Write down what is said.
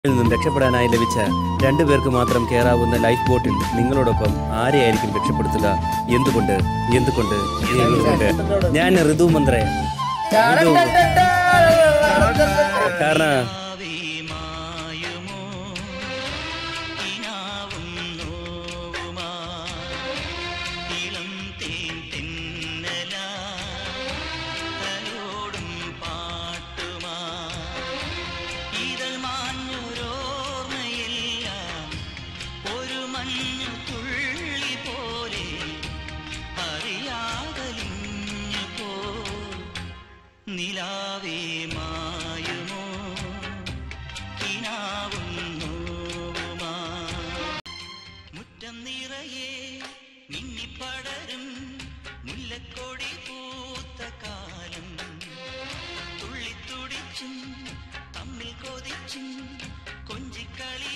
ിൽ നിന്നും രക്ഷപ്പെടാനായി ലഭിച്ച രണ്ടു പേർക്ക് മാത്രം കയറാവുന്ന ലൈഫ് ബോട്ടിൽ നിങ്ങളോടൊപ്പം ആരെയായിരിക്കും രക്ഷപ്പെടുത്തുക എന്തുകൊണ്ട് എന്തുകൊണ്ട് എന്തുകൊണ്ട് ഞാൻ ഋതു മന്ത്രേ ഋതു. കാരണം ഒരു മഞ്ഞു തുള്ളി പോലെ അറിയാതലിഞ്ഞു പോ നിലാവേ മായുമോ കിനാവും നോവുമാ മുറ്റം നിറയെ മിന്നിപ്പടരും മുല്ലക്കൊടി പൂത്ത കാലം തുള്ളിത്തുടിച്ചും തമ്മിൽ കൊതിച്ചും കൊഞ്ചിക്കളി